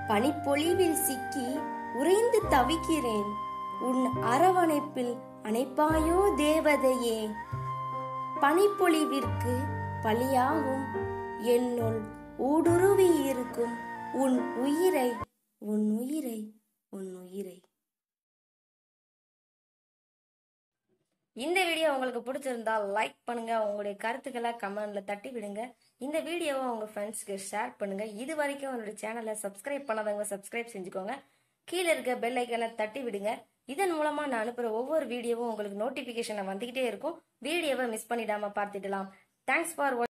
பனிப்பொழிவில் சிக்கி உறைந்து தவிக்கிறேன் உன் அரவணைப்பில் அணைப்பாயோ தேவதையே பனிப்பொழிவிற்கு பலியாகும் என்னுள் ஊடுருவி இருக்கும் உன் உயிரை உன் உயிரை உன் உயிரை இந்த வீடியோ உங்களுக்கு பிடிச்சிருந்தா லைக் பண்ணுங்க உங்களுடைய கருத்துக்களை கமெண்ட்ல தட்டி விடுங்க இந்த வீடியோவை உங்க ஃப்ரெண்ட்ஸ்க்கு ஷேர் பண்ணுங்க இது வரைக்கும் உங்களுடைய சேனலை சப்ஸ்கிரைப் பண்ணாதவங்க சப்ஸ்கிரைப் செஞ்சுக்கோங்க கீழே இருக்க பெல் ஐக்கனை தட்டி விடுங்க இதன் மூலமா நான் அனுப்புற ஒவ்வொரு வீடியோவும் உங்களுக்கு நோட்டிபிகேஷன் வந்துகிட்டே இருக்கும் வீடியோவை மிஸ் பண்ணிடாம பார்த்துடலாம் தேங்க்ஸ் ஃபார்